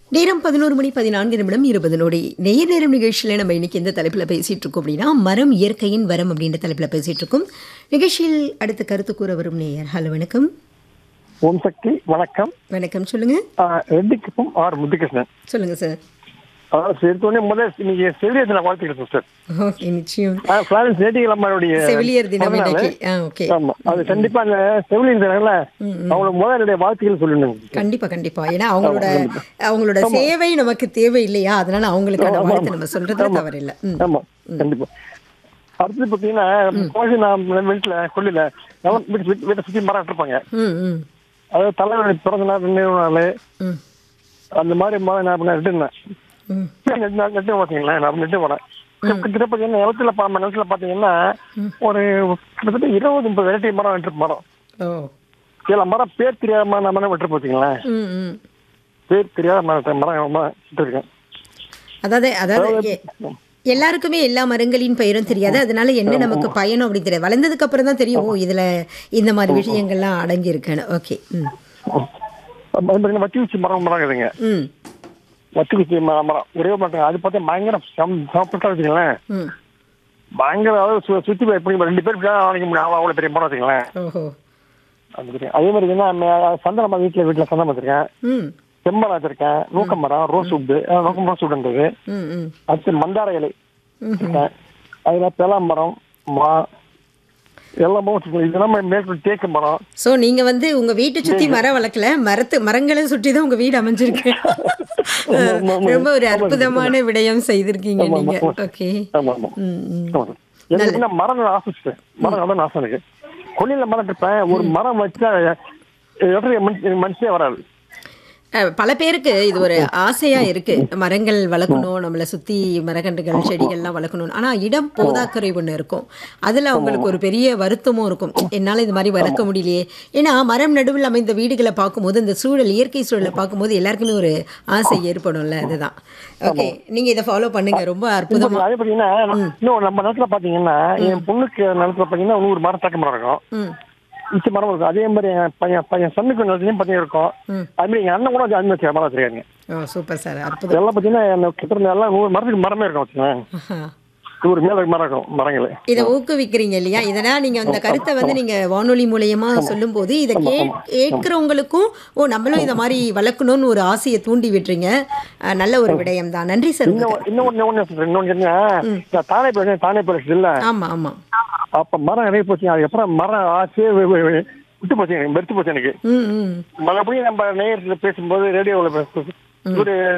நேரம் பதினோரு மணி பதினான்கு நிமிடம் இருபது நொடி நேர் நேரம் நிகழ்ச்சியில் நம்ம இன்னைக்கு எந்த தலைப்பில் பேசிட்டு இருக்கோம் அப்படின்னா மரம் இயற்கையின் வரம் அப்படின்ற தலைப்பில் பேசிட்டு இருக்கோம் நிகழ்ச்சியில் அடுத்த கருத்து கூற வரும் நேயர் ஹலோ வணக்கம் ஓம் சக்தி வணக்கம் வணக்கம் சொல்லுங்க ஆஹ் ரெட்டிக்குப்பம் ஆர் முத்துகிருஷ்ணன் சொல்லுங்க சார் அதாவது எடுத்தோடனே முதல் இன்னைக்கு செவிலியர் தின வாழ்த்துக்கள் சார் ஓகே நிச்சயம் ஆஹ் பிளாரன்ஸ் நேட்டிகள் அம்மாவுடைய செவிலியர் தினம் பிறந்த நாள். இன்னைக்கு ஆ ஓகே ஆமா அது கண்டிப்பா அந்த செவிலியர் தினம்ல அவங்களுக்கு முதல் என்னுடைய வாழ்த்துக்கள் சொல்லணும் கண்டிப்பா கண்டிப்பா ஏன்னா அவங்களோட அவங்களோட சேவை நமக்கு தேவை இல்லையா அதனால அவங்களுக்கான வாழ்த்து நம்ம சொல்றதுல தவறில்லை ம் ஆமா கண்டிப்பா அடுத்து பாத்தீங்கன்னா போது நான் வீட்டுல கொல்லில நம்ம வீட்டு வீட்டு- வீட்டை சுத்தி மரம் இருப்பாங்க ம் ம் அதாவது தலைவருடைய பிறந்த நாள் நினைவு நாள் ம் அந்த மாதிரி மரம் நான் நட்டு இருந்தேன் ம் நெட்டு நெட்டு பார்த்தீங்களா நான் நெட்டு போனேன் கிட்டத்தட்ட பார்த்தீங்கன்னா நிலத்துல பா நிலத்துல பார்த்தீங்கன்னா ஒரு கிட்டத்தட்ட இருபது முப்பது வெரைட்டி மரம் வெட்டு மரம் ஓ சில மரம் பேர் தெரியாத மரம் நம்ம வெட்டு பார்த்தீங்களா ம் ம் பேர் தெரியாத மரம் மரம் மரம் விட்டுருக்கேன் அதாவது அதாவது எ- எல்லாருக்குமே எல்லா மரங்களின் பெயரும் தெரியாது அதனால என்ன நமக்கு பயணம் அப்படி தெரியாது வளர்ந்ததுக்கு அப்புறம் தான் தெரியும் ஓ இதுல இந்த மாதிரி விஷயங்கள்லாம் அடங்கி இருக்குன்னு ஓகே ம் அது பார்த்தீங்கன்னா வத்தி குச்சி மரம் மரம் இருக்குதுங்க ம் வத்தி குச்சி மரம் மரம் ஒரே மரம் அது பார்த்தா பயங்கர சாப்பிட்டா வச்சுங்களேன் ம் பயங்கர அதாவது சு- சுத்தி போய் எப்படி ரெண்டு பேர் இப்படி தான் ஆணைக்க முடியும் அவ்வளோ அவ்வளோ பெரிய மரம் வச்சுங்களேன் ஓஹோ அந்த பெரிய அதே மாதிரி என்ன சந்தன மரம் வீட்டில் வீட்டில் சந்தனம் வச்சிருக்கேன் ம் செம்மரம் வச்சிருக்கேன் நூக்க மரம் ரோஸ் உட்டு நூக்கம் ரோஸ் உண்டுன்றது ம் ம் அடுத்து மந்தார இலை ம் வச்சிருக்கேன் அதுல பெலாம் மரம் மா எல்லாமே வச்சிருக்கேன் இதெல்லாம் மேற்கொண்டு தேக்கு மரம் ஸோ நீங்க வந்து உங்க வீட்டை சுத்தி மரம் வளர்க்கல மரத்து மரங்களை சுற்றி தான் உங்க வீடு அமைஞ்சிருக்கு ஆமா, ஆமா. ரொம்ப ஒரு அற்புதமான விடயம் செய்திருக்கீங்க ஆமா, நீங்க ஆமா. ஓகே ஆமா ஆமா ம் ம் ஆமா. எனக்கு என்ன மரம் ஆசை மரம் நல்லா ஆசை எனக்கு கொல்லியில மரம் இருப்பேன் ஒரு மரம் வச்சா இடத்துல மனுஷ- மனுஷனே வராது அஹ், பல பேருக்கு இது ஒரு ஆசையா இருக்கு மரங்கள் வளர்க்கணும் நம்மளை சுத்தி மரக்கன்றுகள் செடிகள்லாம் வளர்க்கணும் ஆனா இடம் போதாக்குறை ஒண்ணு இருக்கும் அதுல அவங்களுக்கு ஒரு பெரிய வருத்தமும் இருக்கும் என்னால இது மாதிரி வளர்க்க முடியலையே ஏன்னா மரம் நடுவில் அமைந்த வீடுகளை பார்க்கும்போது இந்த சூழல் இயற்கை சூழலை பார்க்கும்போது எல்லாருக்குமே ஒரு ஆசை ஏற்படும்ல அதுதான் ஓகே நீங்க இதை ஃபாலோ பண்ணுங்க ரொம்ப அற்புதமா அதே பாத்தீங்கன்னா இன்னும் நம்ம நிலத்துல பாத்தீங்கன்னா என் பொண்ணுக்கு நிலத்துல பாத்தீங்கன்னா நூறு மரம் தேக்க மரம் இருக்கும் ம் மிச்ச மரம் இருக்கும் அதே மாதிரி என் பையன் பையன் சன்னுக்கு நிலத்துலயும் பாத்தீங்கன்னா இருக்கும் ம். அது மாதிரி எங்க அண்ணன் கூட அது மாதிரி மரம் வச்சிருக்காங்க ஓ சூப்பர் சார் அற்புதம் இதெல்லாம் பாத்தீங்கன்னா எனக்கு கிட்டத்தட்ட எல்லாம் நூறு மரத்துக்கு மரமே இருக்கும் வச்சுக்கோங்க ஆஹா. நூறு மேல மரம் இருக்கும் மரங்கள் இதை ஊக்குவிக்கிறீங்க இல்லையா இதனால் நீங்க அந்த கருத்தை வந்து நீங்க வானொலி மூலயமா சொல்லும்போது இதை கே கேட்கிறவங்களுக்கும் ஓ நம்மளும் இந்த மாதிரி வளர்க்கணும்னு ஒரு ஆசையை தூண்டி விட்டுறீங்க அஹ், நல்ல ஒரு விடயம் தான் நன்றி சார் உங்க இன்னும் இன்னும் ஒண்ணு ஒண்ணு சொல்றேன் இன்னொன்னு என்ன இந்த தானே போய் தானே போயிடுச்சு இல்ல ஆமா ஆமா அப்ப மரம் நிறைய போச்சு அதுக்கப்புறம் மரம் ஆசையே வி- வி- வி- விட்டு போச்சு எனக்கு வெறுத்து போச்சு எனக்கு ம் ம் மறுபடியும் நம்ம நேயத்துல பேசும்போது ரேடியோவில் ஒரு